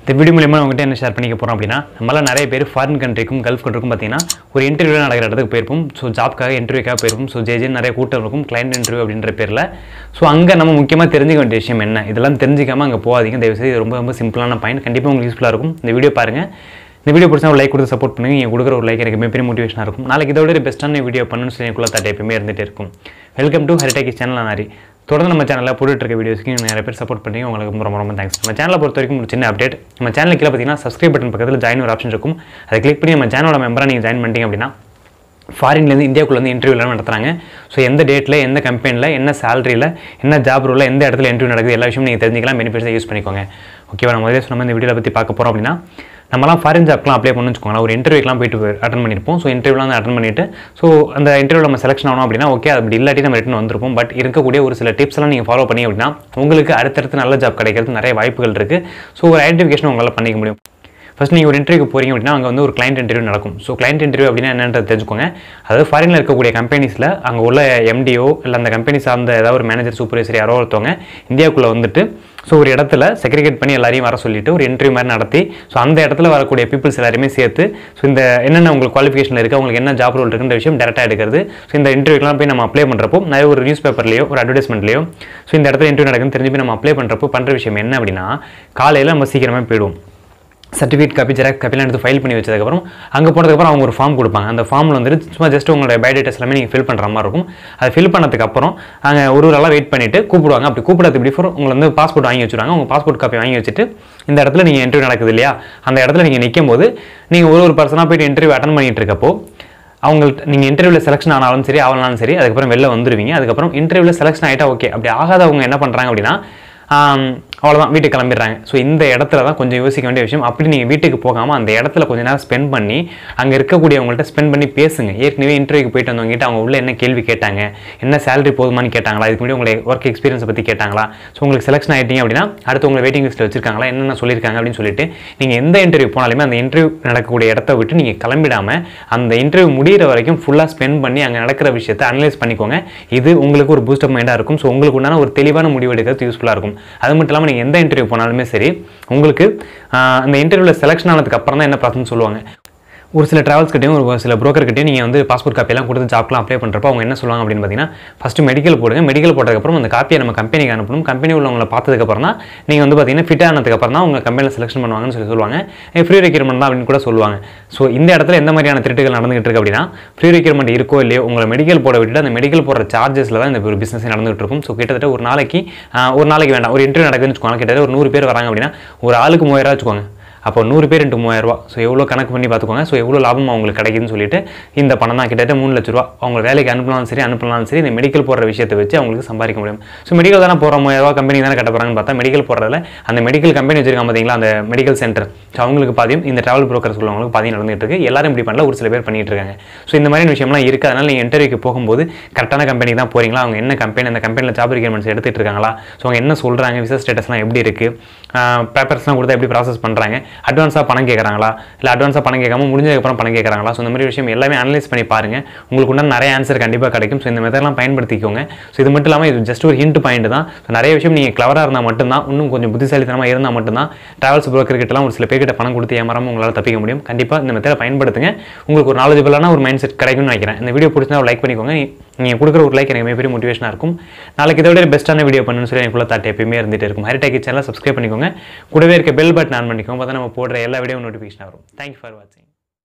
இந்த வீடியோ மூலியமாக உங்கள்கிட்ட என்ன ஷேர் பண்ணிக்க போகிறோம் அப்படின்னா நம்மளாம் நிறைய பேர் ஃபாரின் கண்ட்ரிக்கும் கல்ஃப் கண்ட்ரிக்கும் பார்த்தீங்கன்னா ஒரு இன்டர்வியூ நடக்கிற இடத்துக்கு போயிருப்போம் ஸோ ஜாப்க்காக இன்டர்வியூக்காக போயிருப்போம் ஸோ ஜேஜே நிறைய கூட்டம் இருக்கும் கிளைண்ட் இன்டர்வியூ அப்படின்ற பேரில் ஸோ அங்கே நம்ம முக்கியமாக தெரிஞ்சுக்க வேண்டிய விஷயம் என்ன இதெல்லாம் தெரிஞ்சிக்காம அங்கே போகாதீங்க தயவுசெய்து இது ரொம்ப ரொம்ப சிம்பிளான பாயிண்ட் கண்டிப்பாக உங்களுக்கு யூஸ்ஃபுல்லாக இருக்கும் இந்த வீடியோ பாருங்கள் இந்த வீடியோ பிடிச்சா ஒரு லைக் கொடுத்து சப்போர்ட் பண்ணுங்க நீங்கள் கொடுக்குற ஒரு லைக் எனக்கு மிகப்பெரிய மோட்டிவேஷனாக இருக்கும் நாளைக்கு இதோட ஒரு பெஸ்ட்டான வீடியோ பண்ணணும்னு சொல்லி எனக்குள்ள தாட் எப்பயுமே இருந்துகிட்டே இருக்கும் வெல்கம் டு ஹெரிடேக்கி சேனல் நாரி தொடர்ந்து நம்ம சேனலில் போட்டுட்டு இருக்க வீடியோஸ்க்கு நீங்க நிறைய பேர் சப்போர்ட் பண்ணி உங்களுக்கு ரொம்ப ரொம்ப ரொம்ப தேங்க்ஸ் நம்ம சேனலை பொறுத்த வரைக்கும் ஒரு சின்ன அப்டேட் நம்ம சேனலுக்கு கீழே பார்த்தீங்கன்னா சப்ஸ்கிரைப் பட்டன் பக்கத்தில் ஜாயின் ஒரு ஆப்ஷன் இருக்கும் அதை கிளிக் பண்ணி நம்ம சேனலோட மெம்பராக நீங்கள் ஜாயின் பண்ணிட்டீங்க அப்படின்னா ஃபாரின்லேருந்து இந்தியாவுக்குள்ளேருந்து இன்டர்வியூலாம் நடத்துறாங்க ஸோ எந்த டேட்டில் எந்த கம்பெனியில் என்ன சேலரியில் என்ன ஜாப் ரோலில் எந்த இடத்துல இன்டர்வியூ நடக்குது எல்லா விஷயமும் நீங்கள் தெரிஞ்சிக்கலாம் பெனிஃபிட்ஸை யூஸ் பண்ணிக்கோங்க ஓகேவா நம்ம முதல்ல சொன்ன மாதிரி இந்த வீடியோவில் பற்றி பார்க்க போகிறோம் அப்படின்னா நம்மலாம் ஃபாரின் ஜாப்லாம் அப்ளை பண்ணு வச்சுக்கோங்களேன் ஒரு இன்டர்வியூக்கெலாம் போயிட்டு அட்டன் பண்ணியிருப்போம் ஸோ இன்டர்வியூலாம் வந்து அட்டன் பண்ணிட்டு ஸோ அந்த இன்டர்வியூவில் நம்ம செலக்ஷன் ஆகணும் அப்படின்னா ஓகே அப்படி இல்லாட்டி நம்ம ரிட்டன் வந்திருப்போம் பட் இருக்கக்கூடிய ஒரு சில டிப்ஸ் எல்லாம் நீங்கள் ஃபாலோ பண்ணி அப்படின்னா உங்களுக்கு அடுத்தடுத்து நல்ல ஜாப் கிடைக்கிறது நிறைய வாய்ப்புகள் இருக்குது ஸோ ஒரு ஐடென்டிஃபிகேஷன் உங்களால் பண்ணிக்க முடியும் ஃபஸ்ட் நீங்கள் ஒரு இன்டர்வியூக்கு போகிறீங்க அப்படின்னா அங்கே வந்து ஒரு கிளைண்ட் இன்டர்வியூ நடக்கும் ஸோ கிளைண்ட் இன்டர்வியூ அப்படின்னா என்னன்றது தெரிஞ்சுக்கோங்க அதாவது ஃபாரினில் இருக்கக்கூடிய கம்பெனிஸில் அங்கே உள்ள எம்டிஓ இல்லை அந்த கம்பெனி சார்ந்த ஏதாவது ஒரு மேனேஜர் சூப்பர்வைசர் யாரோ ஒருத்தவங்க இந்தியாவுக்குள்ளே வந்துட்டு ஸோ ஒரு இடத்துல செக்ரிகேட் பண்ணி எல்லாரையும் வர சொல்லிட்டு ஒரு இன்டர்வியூ மாதிரி நடத்தி ஸோ அந்த இடத்துல வரக்கூடிய பீப்புள்ஸ் எல்லாருமே சேர்த்து ஸோ இந்த என்னென்ன உங்களுக்கு குவாலிஃபிகேஷன் இருக்குது உங்களுக்கு என்ன ஜாப் ரோல் இருக்குன்ற விஷயம் டேரெக்டாக எடுக்கிறது ஸோ இந்த இன்டர்வியூக்கெலாம் போய் நம்ம அப்ளை பண்ணுறப்போ நிறைய ஒரு நியூஸ் பேப்பர்லையோ ஒரு அட்வர்டைஸ்மெண்ட்லையோ ஸோ இந்த இடத்துல இன்டர்வியூ நடக்குதுன்னு தெரிஞ்சு போய் நம்ம அப்ளை பண்ணுறப்போ பண்ணுற விஷயம் என்ன அப்படின்னா காலையில் நம்ம சீக்கிரமாக போயிடுவோம் சர்டிஃபிகேட் காப்பி ஜெராக்ஸ் காப்பிலாம் எடுத்து ஃபைல் பண்ணி வச்சதுக்கப்புறம் அங்கே போனதுக்கப்புறம் அவங்க ஒரு ஃபார்ம் கொடுப்பாங்க அந்த ஃபார்மில் வந்துட்டு சும்மா ஜஸ்ட் உங்களோட பயோடேட்டாஸ் எல்லாமே நீங்கள் ஃபில் பண்ணுற மாதிரி இருக்கும் அதை ஃபில் பண்ணதுக்கப்புறம் அங்கே ஒரு ஒரு ஆளாக வெயிட் பண்ணிவிட்டு கூப்பிடுவாங்க அப்படி கூப்பிடாது பிஃபோர் உங்களை வந்து பாஸ்போர்ட் வாங்கி வச்சுருவாங்க உங்கள் பாஸ்போர்ட் காப்பி வாங்கி வச்சுட்டு இந்த இடத்துல நீங்கள் இன்டர்வியூ நடக்குது இல்லையா அந்த இடத்துல நீங்கள் நிற்கும் போது நீங்கள் ஒரு ஒரு பர்சனாக போயிட்டு இன்டர்வியூ அட்டன் பண்ணிட்டு இருக்கப்போ அவங்கள்ட்ட நீங்கள் இன்டர்வியூவில் செலக்ஷன் ஆனாலும் சரி ஆகலனாலும் சரி அதுக்கப்புறம் வெளில வந்துடுவீங்க அதுக்கப்புறம் இன்டர்வியூவில் செலக்ஷன் ஆகிட்டா ஓகே அப்படி ஆகாதவங்க என்ன பண்ணுறாங்க அப்படின்னா ஆம், அவ்வளோதான் வீட்டுக்கு கிளம்பிடுறாங்க ஸோ இந்த இடத்துல தான் கொஞ்சம் யோசிக்க வேண்டிய விஷயம் அப்படி நீங்கள் வீட்டுக்கு போகாமல் அந்த இடத்துல கொஞ்ச நேரம் ஸ்பெண்ட் பண்ணி அங்கே இருக்கக்கூடியவங்கள்ட்ட ஸ்பெண்ட் பண்ணி பேசுங்க ஏற்கனவே இன்டர்வியூக்கு போயிட்டு வந்தவங்ககிட்ட அவங்க உள்ள என்ன கேள்வி கேட்டாங்க என்ன சேலரி போதுமான்னு கேட்டாங்களா இதுக்கு முன்னாடி உங்களை ஒர்க் எக்ஸ்பீரியன்ஸை பற்றி கேட்டாங்களா ஸோ உங்களுக்கு செலக்ஷன் ஆகிட்டீங்க அப்படின்னா அடுத்து உங்களை வெயிட்டிங் லிஸ்ட்டில் வச்சிருக்காங்களா என்னென்ன சொல்லியிருக்காங்க அப்படின்னு சொல்லிட்டு நீங்கள் எந்த இன்டர்வியூ போனாலுமே அந்த இன்டர்வியூ நடக்கக்கூடிய இடத்த விட்டு நீங்கள் கிளம்பிடாமல் அந்த இன்டர்வியூ முடியிற வரைக்கும் ஃபுல்லாக ஸ்பெண்ட் பண்ணி அங்கே நடக்கிற விஷயத்தை அனலைஸ் பண்ணிக்கோங்க இது உங்களுக்கு ஒரு பூஸ்டப் மைண்டாக இருக்கும் ஸோ உங்களுக்கு உண்டான ஒரு தெளிவான முடிவு எடுக்கிறது யூஸ்ஃபுல்லாக இருக்கும் அது மட்டும் இல்லாமல் நீங்கள் எந்த இன்டர்வியூ போனாலுமே சரி உங்களுக்கு ஆஹ், அந்த இன்டர்வியூவில் செலக்ஷன் ஆனதுக்கு அப்புறம் தான் என்ன ப்ராசஸ் சொல்லுவாங்க ஒரு சில ட்ராவல்ஸ் கிட்டையும் ஒரு சில broker கிட்டையும் நீங்கள் வந்து பாஸ்போர்ட் காப்பியெல்லாம் கொடுத்து ஜாப்லாம் அப்ளை பண்ணுறப்போ அவங்க என்ன சொல்லுவாங்க அப்படின்னு பார்த்தீங்கன்னா ஃபஸ்ட்டு மெடிக்கல் போடுங்க மெடிக்கல் போட்டதுக்கப்புறம் அந்த காப்பியை நம்ம கம்பெனிக்கு அனுப்பணும் கம்பெனி உள்ளவங்களை பார்த்ததுக்கப்புறம் தான் நீங்கள் வந்து பார்த்தீங்கன்னா ஃபிட் ஆனதுக்கப்புறம் தான் உங்கள் கம்பெனியில் செலக்ஷன் பண்ணுவாங்கன்னு சொல்லி சொல்லுவாங்க ஃப்ரீ ரெக்யூர்மெண்ட் தான் அப்படின்னு கூட சொல்லுவாங்க ஸோ இந்த இடத்துல எந்த மாதிரியான திருட்டுகள் நடந்துகிட்டு இருக்கு அப்படின்னா ஃப்ரீ ரெக்யூர்மெண்ட் இருக்கோ இல்லையோ உங்களை மெடிக்கல் போட விட்டுட்டு அந்த மெடிக்கல் போடுற சார்ஜஸில் தான் இந்த ஒரு பிஸ்னஸ் நடந்துகிட்டு இருக்கும் ஸோ கிட்டத்தட்ட ஒரு நாளைக்கு ஆஹ், ஒரு நாளைக்கு வேண்டாம் ஒரு இன்டர்வியூ நடக்குதுன்னு வச்சுக்கோங்க கிட்டத்தட்ட ஒரு நூறு பேர் வராங்க அப்படின்னா ஒரு ஆளுக்கு மூவாயிரம் வச்சுக்கோங்க அப்போ நூறு பேர் இன்ட்டு மூவாயிரரூவா ஸோ எவ்வளோ கணக்கு பண்ணி பார்த்துக்கோங்க ஸோ எவ்வளோ லாபம் அவங்களுக்கு கிடைக்குதுன்னு சொல்லிட்டு இந்த பணம் தான் கிட்டத்தட்ட மூணு லட்ச ரூபா அவங்க வேலைக்கு அனுப்பலாம் சரி அனுப்பலாம் சரி இந்த மெடிக்கல் போடுற விஷயத்தை வச்சு அவங்களுக்கு சம்பாதிக்க முடியும் ஸோ மெடிக்கல் தானே போகிற மூவாயிரரூவா கம்பெனி தானே கட்ட போகிறாங்கன்னு பார்த்தா மெடிக்கல் போடுறதுல அந்த மெடிக்கல் கம்பெனி வச்சிருக்காங்க பார்த்தீங்களா அந்த மெடிக்கல் சென்டர் ஸோ அவங்களுக்கு பாதியும் இந்த ட்ராவல் புரோக்கர்ஸ் உள்ளவங்களுக்கு பாதியும் நடந்துட்டு இருக்கு எல்லாரும் இப்படி பண்ணல ஒரு சில பேர் பண்ணிட்டு இருக்காங்க ஸோ இந்த மாதிரி விஷயம்லாம் இருக்குது அதனால நீங்கள் இன்டர்வியூக்கு போகும்போது கரெக்டான கம்பெனி தான் போறீங்களா அவங்க என்ன கம்பெனி அந்த கம்பெனியில் ஜாப் ரெக்யூர்மெண்ட்ஸ் எடுத்துட்டு இருக்காங்களா ஸோ அவங்க என்ன சொல்கிறாங்க விசா ஸ்டேட்டஸ்லாம் எப்படி இருக்குது பேப்பர்ஸ்லாம் கொடுத்தா எப்படி ப்ராசஸ் பண்ணுறாங்க அட்வான்ஸாக பணம் கேட்குறாங்களா இல்லை அட்வான்ஸாக பணம் கேட்காம முடிஞ்சதுக்கப்புறம் பணம் கேட்குறாங்களா ஸோ இந்த மாதிரி விஷயம் எல்லாமே அனலைஸ் பண்ணி பாருங்க உங்களுக்கு உண்டான நிறைய ஆன்சர் கண்டிப்பாக கிடைக்கும் ஸோ இந்த மெத்தட்லாம் பயன்படுத்திக்கோங்க ஸோ இது மட்டும் இல்லாமல் இது ஜஸ்ட் ஒரு ஹிண்ட் பாயிண்ட் தான் ஸோ நிறைய விஷயம் நீங்கள் கிளவராக இருந்தால் மட்டும்தான் இன்னும் கொஞ்சம் புத்திசாலித்தனமாக இருந்தால் மட்டும்தான் ட்ராவல்ஸ் broker கிட்டலாம் ஒரு சில பேர்கிட்ட பணம் கொடுத்து ஏமாறாமல் உங்களால் தப்பிக்க முடியும் கண்டிப்பாக இந்த மெத்தடை பயன்படுத்துங்க உங்களுக்கு ஒரு நாலேஜபிளான ஒரு மைண்ட் செட் கிடைக்கும்னு நினைக்கிறேன் இந்த வீடியோ பிடிச்சா லைக் பண்ணிக்கோங்க நீங்கள் கொடுக்குற ஒரு லைக் எனக்கு மிகப்பெரிய மோட்டிவேஷனாக இருக்கும் நாளைக்கு இதை விட பெஸ்ட்டான வீடியோ பண்ணணும்னு சொல்லி எனக்குள்ள தாட் எப்பயுமே இருந்துட்டு இருக்கும் ஹரிடேக்கி சேனலை சப்ஸ்கிரைப் பண்ணிக்கோங்க கூடவே இருக்க பெல் பட்டன் ஆன் பண்ணிக்கோங்க அப்போ தான் நம்ம போடுற எல்லா வீடியோ நோட்டிஃபிகேஷன் வரும் தேங்க்யூ ஃபார் வாட்சிங்